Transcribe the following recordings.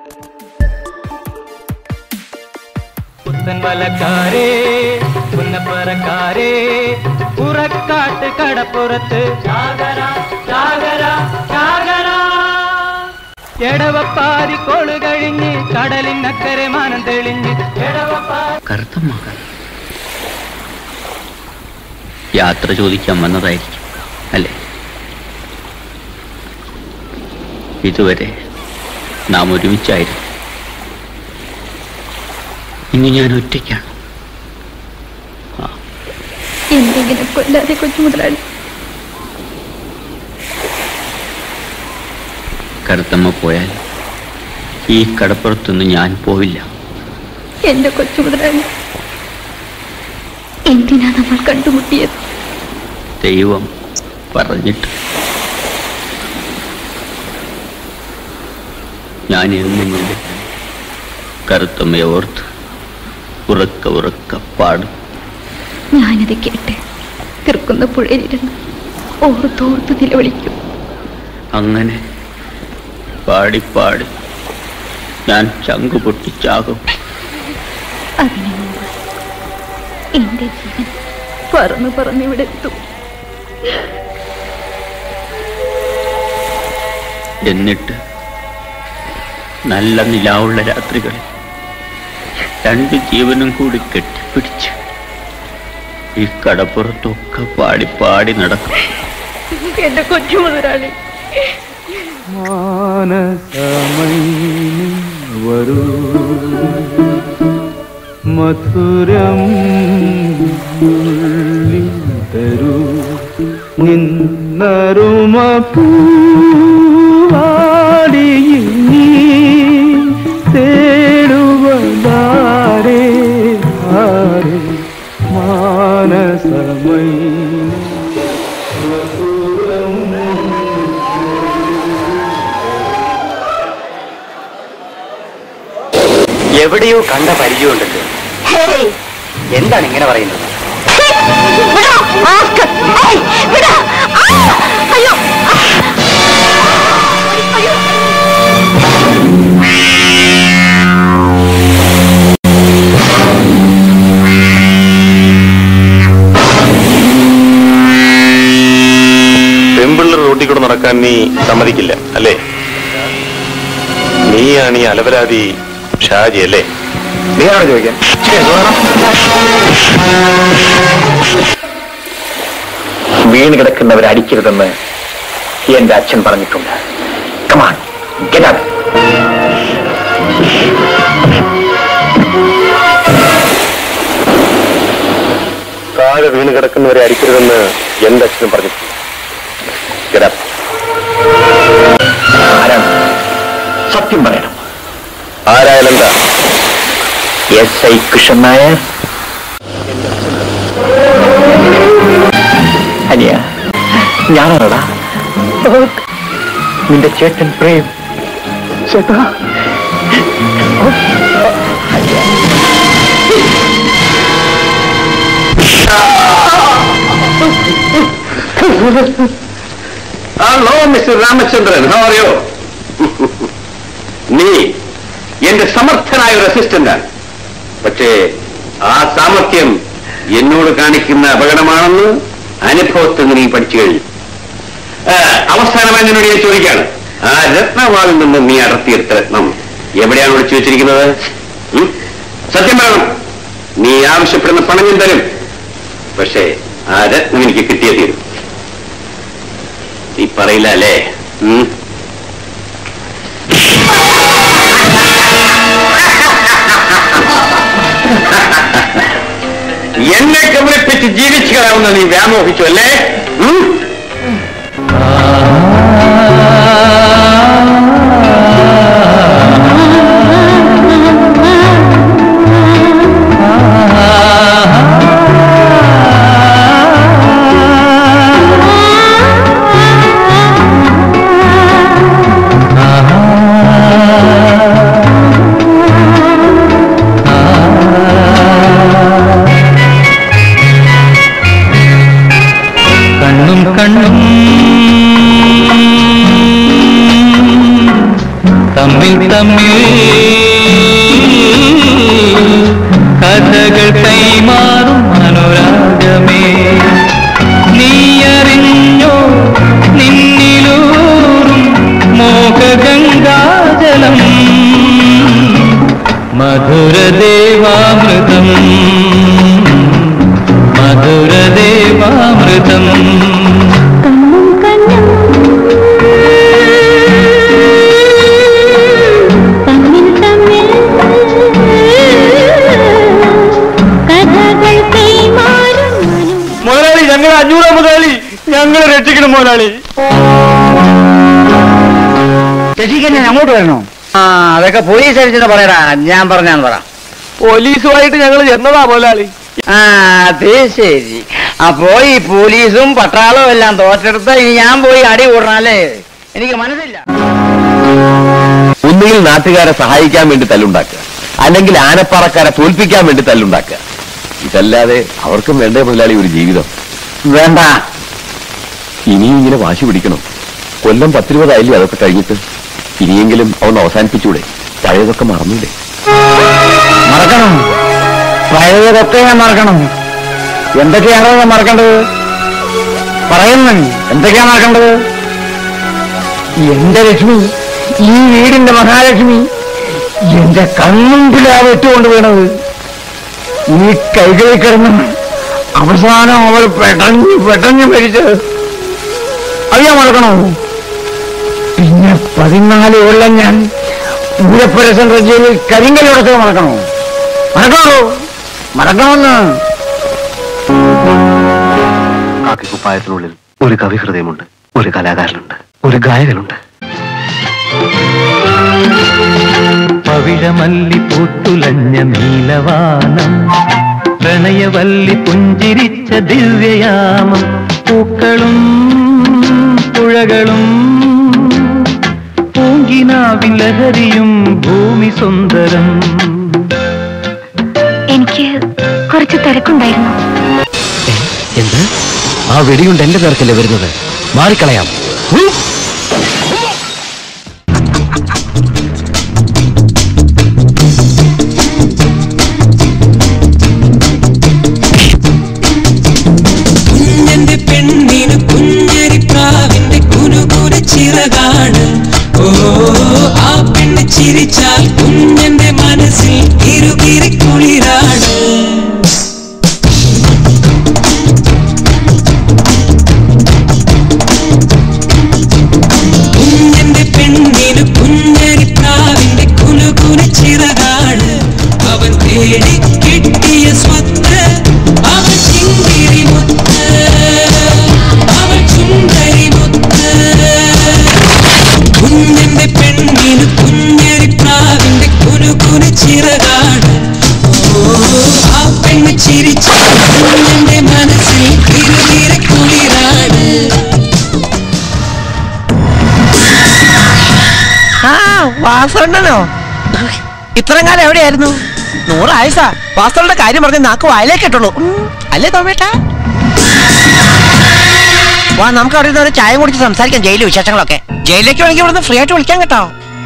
പുത്തൻ വലക്കാരേ പുന്നപ്പറക്കാരേ പുറക്കാട്ട് കടപ്പുറത്ത് ചാകര ചാകര ചാകര എടവപ്പാതി കോള് കഴിഞ്ഞ് കടലിനക്കരെ മാനം തെളിഞ്ഞ് എടവപ്പാതി കറുത്തമ്മ യാത്ര ചോദിക്കാൻ വന്നതായിരിക്കും അല്ലേ ഇതുവരെ നാം ഒരുമിച്ചായിരുന്നു ഇനി ഞാൻ ഒറ്റയ്ക്കാണ് എന്തെങ്കിലും കൊല്ലാതെ കൊച്ചു മുതലാളി കറുത്തമ്മ പോയാൽ ഈ കടപ്പുറത്തൊന്നും ഞാൻ പോവില്ല എന്റെ കൊച്ചു മുതലാളി എന്തിനാ നമ്മൾ കണ്ടുമുട്ടിയത് ദൈവം പറഞ്ഞിട്ട് ഞാൻ എന്നും എൻ്റെ കറുത്തമ്മയെ ഓർത്ത് ഉറക്ക ഉറക്ക പാടും ഞാനത് കേട്ട് തീർക്കുന്ന പുഴയിലിരുന്ന് ഓർത്തോർത്ത് നിലവിളിക്കും അങ്ങനെ പാടി പാടി ഞാൻ ചങ്കു പൊട്ടിച്ചാകും അതിനു മുമ്പ് എന്റെ ജീവൻ പറന്ന് പറന്നിവിടെ എത്തും എന്നിട്ട് നല്ല നിലാവുള്ള രാത്രികളിൽ രണ്ട് ജീവനും കൂടി കെട്ടിപ്പിടിച്ച് ഈ കടപ്പുറത്തൊക്കെ പാടി പാടി നടക്കും എന്റെ കൊച്ചു മുതലാളി മാനസമൈനി വരൂ മധുരം ഉള്ളിൽ തരൂ നിന്നരുമ പൂവാടിയിൽ നീ തേടുവതാരേ ആരേ മാനസമൈനി എവിടെയോ കണ്ട പരിചയമുണ്ടല്ലോ എന്താണ് ഇങ്ങനെ പറയുന്നത് പെമ്പിള്ളർ റോട്ടിൽ കൂടെ നടക്കാൻ നീ സമ്മതിക്കില്ല അല്ലേ നീയാണ് ഈ അലവരാതി ഷാജി അല്ലേ നീയാണോ ചോദിക്കാൻ വീണ് കിടക്കുന്നവരെ അടിക്കരുതെന്ന് എന്റെ അച്ഛൻ പറഞ്ഞിട്ടുണ്ട് കമാൺ ഗെറ്റ് അപ്പ് താഴെ വീണ് കിടക്കുന്നവരെ അടിക്കരുതെന്ന് എന്റെ അച്ഛനും പറഞ്ഞിട്ടുണ്ട് Get up. ആരാണ് സത്യം പറയണം ആരായാലും എന്താ എസ് ഐ കൃഷ്ണൻ നായർ അനിയ ഞാനാണോടാ നിന്റെ ചേട്ടൻ പ്രേം ചേട്ടാ hello mister Ramachandran how are you നീ എന്റെ സമർത്ഥനായ ഒരു അസിസ്റ്റന്റാണ് പക്ഷേ ആ സാമർത്ഥ്യം എന്നോട് കാണിക്കുന്ന അപകടമാണെന്ന് അനുഭവത്തിൽ നിന്ന് നീ പഠിച്ചു കഴിഞ്ഞു ആ, അവസാനമായി നിന്നോട് ഞാൻ ചോദിക്കാണ് ആ രത്നവാളിൽ നിന്ന് നീ അടർത്തിയെടുത്ത രത്നം എവിടെയാണ് ഒളിച്ചു വെച്ചിരിക്കുന്നത് ഉം? സത്യം പറയണം നീ ആവശ്യപ്പെടുന്ന പണം ഞാൻ തരും പക്ഷേ ആ രത്നം എനിക്ക് കിട്ടിയേ തീരും നീ പറയില്ല അല്ലേ ഉം? എന്നെ കബളിപ്പിച്ച് ജീവിച്ചു കളയാവുന്ന നീ വ്യാമോഹിച്ചു അല്ലേ ഉം? കണ്ണും തമ്മിൽ തമ്മിൽ കഥകൾ കൈമാറും അനുരാഗമേ നീയറിഞ്ഞോ നിന്നിലൂറും മോഹഗംഗാജലം മധുരദേവാമൃതം മധുരദേവാമൃതം കണ്ണും കണ്ണും തമ്മിൽ തമ്മിൽ കഥകൾ കൈമാറും മനു മുതലാളി ഞങ്ങൾ അഞ്ഞൂറ് മുതലാളി ഞങ്ങളെ രക്ഷിക്കണം മുതലാളി ശശിക്ക് ഞാൻ അങ്ങോട്ട് വരണോ ആ അതൊക്കെ പോലീസ് അടിച്ചെന്ന് പറയടാ ഞാൻ പറഞ്ഞാന്ന് പറ പോലീസുമായിട്ട് ഞങ്ങൾ ചെന്നതാ മുതലാളി ആ അത് ശരി അപ്പോ ഈ പോലീസും പട്ടാളവും എല്ലാം തോറ്റെടുത്ത ഇനി ഞാൻ പോയി അടി കൂടണല്ലേ എനിക്ക് മനസ്സില്ല ഒന്നുകിൽ നാട്ടുകാരെ സഹായിക്കാൻ വേണ്ടി തല്ലുണ്ടാക്കുക അല്ലെങ്കിൽ ആനപ്പാറക്കാരെ തോൽപ്പിക്കാൻ വേണ്ടി തല്ലുണ്ടാക്കുക ഇതല്ലാതെ അവർക്കും വേണ്ടേ മുതലാളി ഒരു ജീവിതം വേണ്ട ഇനിയും ഇങ്ങനെ വാശി പിടിക്കണം കൊല്ലം പത്തിരുപതായില്ലേ അതൊക്കെ കഴിഞ്ഞിട്ട് ഇനിയെങ്കിലും അവന്ന് അവസാനിപ്പിച്ചൂടെ പഴയതൊക്കെ മറന്നൂടെ മറക്കണം പഴയതൊക്കെ ഞാൻ മറക്കണം എന്തൊക്കെയാണോ ഞാൻ മറക്കേണ്ടത് പറയുന്നു എന്തൊക്കെയാ മറക്കേണ്ടത് എന്റെ ലക്ഷ്മി ഈ വീടിന്റെ മഹാലക്ഷ്മി എന്റെ കണ്ണുമ്പിലാ വെട്ടുകൊണ്ട് വീണത് ഈ കൈകളിൽ കിടന്ന് അവസാനം അവൾ പെട്ടഞ്ഞ് പെട്ടഞ്ഞ് മരിച്ചത് അത് ഞാൻ മറക്കണോ പിന്നെ പതിനാല് കൊല്ലം ഞാൻ പൂരപ്പുര സെൻട്രൽ ജയിലിൽ കരിങ്കലോടൊക്കെ മറക്കണോ മറക്കണോ മറക്കണമെന്ന് കാക്കിക്കുപ്പായത്തിനുള്ളിൽ ഒരു കവി ഹൃദയമുണ്ട് ഒരു കലാകാരനുണ്ട് ഒരു ഗായകനുണ്ട് പവിഴമല്ലി പൂത്തുലഞ്ഞ നീലവാനം പ്രണയവല്ലി പുഞ്ചിരിച്ച ദിവ്യയാമം പൂക്കളും പുഴകളും പൂങ്കിനാവിൻ ലഹരിയും ഭൂമി സുന്ദരം എനിക്ക് കുറച്ച് തിരക്കുണ്ടായിരുന്നു എന്ത് ആ വെടിയുണ്ട് എന്റെ നേർക്കല്ലേ വരുന്നത് മാറിക്കളയാം കുഞ്ഞന്റെ പെണ്ണിന് കുഞ്ഞരിപ്രാവിന്റെ കുനുകുന ചിറകാണ് ഓ ആ പെണ്ണ് ചിരിച്ചാൽ കുഞ്ഞന്റെ മനസ്സിൽ ഇരുകിരി കുളിരാണ് കുഞ്ഞന്റെ പെണ്ണിന് കുഞ്ഞരിപ്രാവിന്റെ കുനുകുന ചിറകാണ് അവൻ തേടി കിട്ടിയ സ്വത്ത് അവൻ ചിങ്കിരി മുത്ത് അവൻ ചുണ്ടരി മുത്ത് കുഞ്ഞന്റെ പെണ്ണിന് കുഞ്ഞരിപ്രാവിന്റെ കുനുകുന ചിറകാണ് ഓ ആ പെണ്ണ് ചിരിച്ച കുഞ്ഞന്റെ മനസ്സിൽ തിരുതിര കുളിരാണ് ആ വാസണ്ണനോ ഇത്രയും കാലം എവിടെയായിരുന്നു നൂറായുസ വാസണ്ണന്റെ കാര്യം പറഞ്ഞ് നാക്ക് വായിലേക്ക് ഇട്ടുള്ളൂ അല്ലേ തോമേട്ട വാ നമുക്ക് അവിടെ ഇരുന്ന് ഒരു ചായ കുടിച്ച് സംസാരിക്കാം ജയിലിലെ വിശേഷങ്ങളൊക്കെ ജയിലിലേക്ക് വേണമെങ്കിൽ ഇവിടുന്ന് ഫ്രീ ആയിട്ട് വിളിക്കാൻ കേട്ടോ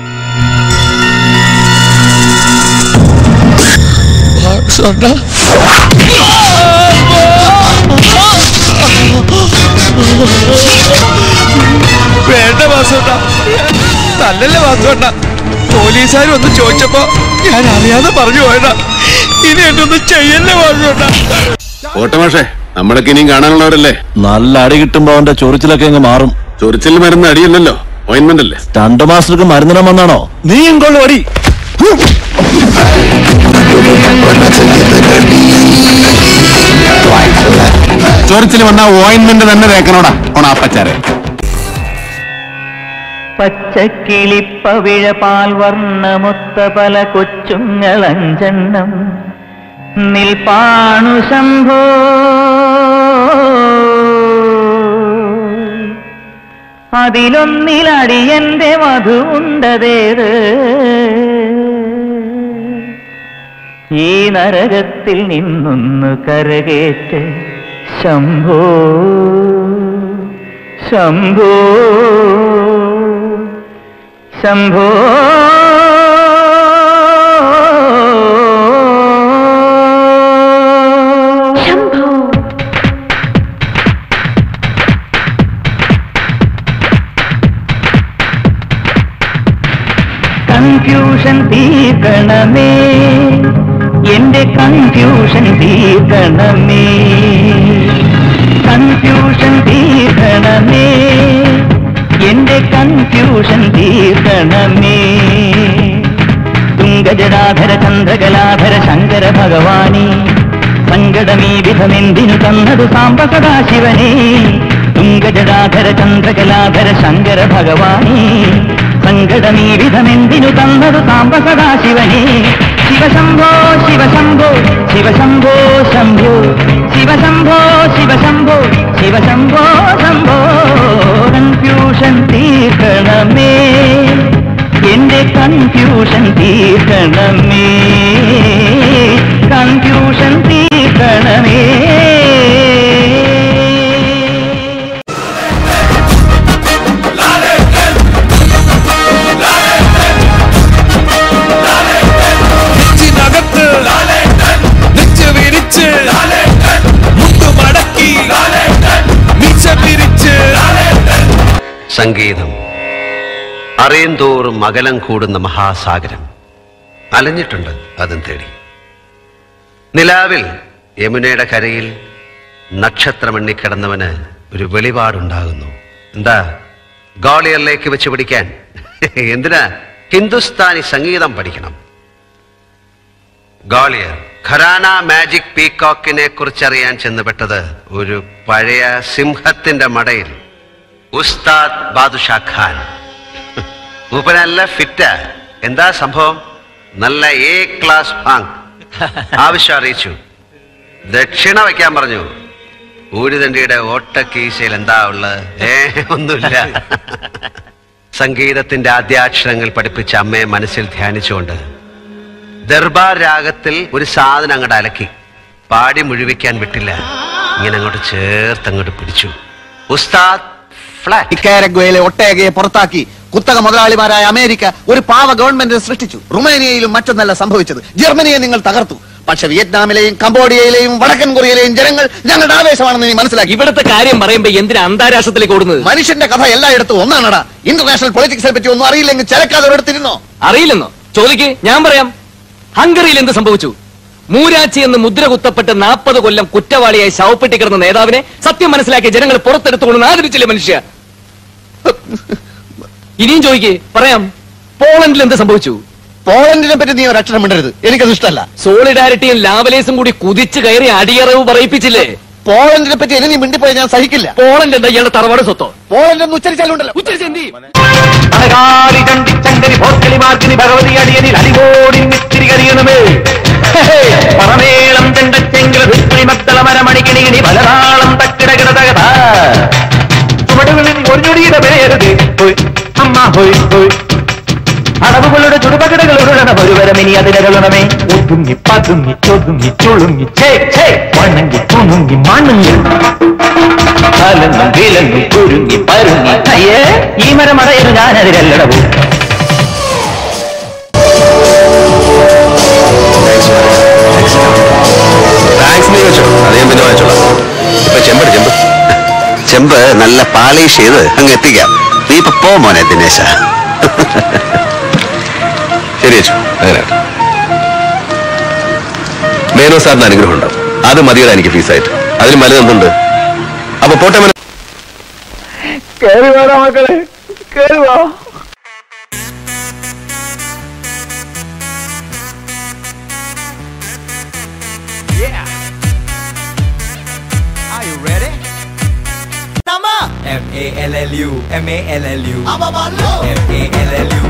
വേണ്ട വാസുവേട്ട തല്ലല്ലേ വാസുവേട്ട പോലീസുകാർ ഒന്ന് ചോദിച്ചപ്പോ ഞാൻ അറിയാതെ പറഞ്ഞു പോയടാ ഇനി എന്നെ ഒന്ന് ചെയ്യല്ലേ വാസുവേട്ട ഓട്ടമാഷേ നമ്മളൊക്കെ ഇനിയും കാണാനുള്ളവരല്ലേ നല്ല അടി കിട്ടുമ്പോ അവന്റെ ചൊറിച്ചിലൊക്കെ അങ്ങ് മാറും ചൊറിച്ചിൽ മരുന്ന് അടിയല്ലല്ലോ ഓയിൻമെന്റ് അല്ലേ രണ്ട് മാസത്തേക്ക് മരുന്നിടാൻ വന്നാണോ നീയും കൊള്ളു അടി ചൊറിച്ചിൽ വന്ന ഓയിൻമെന്റ് തന്നെ തേക്കണോടാ ഓണാപ്പച്ചാരെ പച്ചക്കിളിപ്പവിഴ പാൽ വർണ്ണമൊത്ത പല കൊച്ചുങ്ങളഞ്ചെണ്ണം നിൽപ്പാണു ശംഭോ അതിലൊന്നിലടിയന്റെ മധു ഉണ്ടതേത് ഈ നരകത്തിൽ നിന്നൊന്നു കരകേറ്റ് ശംഭോ ശംഭോ ശംഭോ കൺഫ്യൂഷൻ തീർക്കണമേ എന്റെ കൺഫ്യൂഷൻ തീർക്കണമേ കൺഫ്യൂഷൻ തീർക്കണമേ എന്റെ കൺഫ്യൂഷൻ തീർക്കണമേ തുങ്കജടാധര ചന്ദ്രകലാധര ശങ്കര ഭഗവാനെ സങ്കടമീ വിധമെന്തിനു തന്നതു സാമ്പ സദാശിവനെ തുങ്കജടാധര ചന്ദ്രകലാധര ശങ്കര ഭഗവാനെ സങ്കടമീ വിധമെന്തിനു തന്നതു സാമ്പ സദാശിവനെ ശിവശംഭോ ശിവശംഭോ ശിവശംഭോ ശംഭോ ശിവശംഭോ ശിവശംഭോ ശിവശംഭോ ശംഭോ കൺഫ്യൂഷൻ തീർക്കണമേ എന്റെ കൺഫ്യൂഷൻ തീർക്കണമേ കൺഫ്യൂഷൻ തീർക്കണമേ നെഞ്ചിനകത്ത് നെഞ്ച് വിരിച്ച് മുട്ടു മടക്കി മിച്ച പിരിച്ച് സംഗീതം അറിയന്തോറും അകലം കൂടുന്ന മഹാസാഗരം അലഞ്ഞിട്ടുണ്ട് അതും തേടി നിലാവിൽ യമുനയുടെ കരയിൽ നക്ഷത്രമെണ്ണിക്കിടന്നവന് ഒരു വെളിപാടുണ്ടാകുന്നു എന്താ ഗോളിയറിലേക്ക് വെച്ച് പിടിക്കാൻ എന്തിനാ ഹിന്ദുസ്ഥാനി സംഗീതം പഠിക്കണം ഗോളിയർ ഖരാന മാജിക് പീകോക്കിനെ കുറിച്ചറിയാൻ ചെന്നുപെട്ടത് ഒരു പഴയ സിംഹത്തിന്റെ മടയിൽ ഉസ്താദ് ബാദുഷാ ഖാൻ മൂപ്പൻ നല്ല ഫിറ്റ് എന്താ സംഭവം നല്ല എ ക്ലാസ് ഭാങ് ആവശ്യം അറിയിച്ചു ദക്ഷിണ വയ്ക്കാൻ പറഞ്ഞു ഊരുതണ്ടിയുടെ ഓട്ടക്കീശയിൽ എന്താ ഉള്ളത് ഏ ഒന്നുമില്ല സംഗീതത്തിന്റെ ആദ്യാക്ഷരങ്ങൾ പഠിപ്പിച്ച അമ്മയെ മനസ്സിൽ ധ്യാനിച്ചുകൊണ്ട് ദർബാർ രാഗത്തിൽ ഒരു സാധനം അങ്ങോട്ട് അലക്കി പാടി മുഴുവിക്കാൻ വിട്ടില്ല ഇങ്ങനെ അങ്ങോട്ട് ചേർത്ത് അങ്ങോട്ട് പിടിച്ചു ഉസ്താദ് ഫ്ലാറ്റ് നിക്കാരഗ്വയിലെ ഒട്ടേകയെ പുറത്താക്കി കുത്തക മുതലാളിമാരായ അമേരിക്ക ഒരു പാവ ഗവൺമെന്റ് സൃഷ്ടിച്ചു റുമേനിയയിലും മറ്റൊന്നല്ല സംഭവിച്ചത് ജർമ്മനിയെ നിങ്ങൾ തകർത്തു പക്ഷെ വിയറ്റ്നാമിലെയും കംബോഡിയയിലെയും വടക്കൻ കൊറിയയിലെയും ജനങ്ങൾ ഞങ്ങളുടെ ആവേശമാണെന്ന് നീ മനസ്സിലാക്കി ഇവിടുത്തെ കാര്യം പറയുമ്പോ എന്തിനാ അന്താരാഷ്ട്രത്തിലേക്ക് ഓടുന്നത് മനുഷ്യന്റെ കഥ എല്ലായിടത്തും ഒന്നാണടാ ഇന്റർനാഷണൽ പൊളിറ്റിക്സിനെ പറ്റി ഒന്നും അറിയില്ലെങ്കിൽ ചിലക്കാതെ ഒരിടത്തിരുന്നോ അറിയില്ലെന്നോ ചോദിക്ക് ഞാൻ പറയാം ഹംഗറിയിൽ എന്ത് സംഭവിച്ചു മൂരാച്ചി എന്ന് മുദ്ര കുത്തപ്പെട്ട് നാൽപ്പത് കൊല്ലം കുറ്റവാളിയായി ശവപ്പെട്ടി കിടന്ന നേതാവിനെ സത്യം മനസ്സിലാക്കിയ ജനങ്ങൾ പുറത്തെടുത്തുകൊണ്ട് ആദരിച്ചില്ലേ മനുഷ്യ ഇനിയും ചോദിക്ക് പറയാം പോളണ്ടിൽ എന്ത് സംഭവിച്ചു പോളണ്ടിനെ പറ്റി നീ ഒരു അക്ഷരം മിണ്ടരുത് എനിക്കത് ഇഷ്ടമല്ല സോളിഡാരിറ്റിയും ലാവലേസും കൂടി കുതിച്ചു കയറി അടിയറവ് പറയിപ്പിച്ചില്ലേ പോളണ്ടിനെ പറ്റി ഇനി നീ മിണ്ടിപ്പോയി ഞാൻ സഹിക്കില്ല പോളണ്ട് എന്താ ഇയാളുടെ തറവാട് സ്വത്തോ പോളണ്ട് എന്ന് ഉച്ചരിച്ചാലുണ്ടല്ലോ ഉച്ചരിച്ച് എന്ത് ചെയ്യും? അണകാരി ചണ്ടിച്ചങ്കരി ഭോസ്കലി മാർക്കിനി ഭഗവതി അടിയനിൽ അലിവോടി നിത്തിരി കരിയണമേ പറമേളം ചെണ്ടച്ചെങ്കിൽ വിസ്മി മക്കള മരമണിക്കിണികിണി പലതാളം തക്കിടകിട തകത ചുവടുകളിൽ ഒരു ഞൊടിയുടെ പേരുത് ഹോയ് അമ്മ ഹോയ് ഹോയ് അളവുകളുടെ ചുടുപകടകൾ ഉരുളണ ഒരുവരം ഇനി അതിരകളണമേ ഒതുങ്ങി പതുങ്ങി ചൊതുങ്ങി ചുളുങ്ങി ചേ ചേ വണങ്ങി തുണുങ്ങി മണങ്ങി കലങ്ങി വിലങ്ങി കുരുങ്ങി പരുങ്ങി അയ്യേ ഈ മരം അടയത് ഞാൻ അതിരല്ലടവും താങ്ക്സ് നീ വെച്ചോ അത് ഞാൻ പിന്നെ വാങ്ങിച്ചോളാം ഇപ്പൊ ചെമ്പട് ചെമ്പ് ചെമ്പ് നല്ല പാളിഷ് ചെയ്ത് അങ്ങ് എത്തിക്കാം നീ ഇപ്പൊ പോ മോനെ ദിനേശ ശരി വെച്ചു അങ്ങനെ മേനോ സാറിന് അനുഗ്രഹമുണ്ട് അത് മതിയുടെ എനിക്ക് ഫീസായിട്ട് അതിന് മല എന്തുണ്ട് അപ്പൊ പോട്ടെ മോനെ കേറി വേണം മക്കളെ കേറി വാ Are you ready? M A L L U M A L L U M A L L U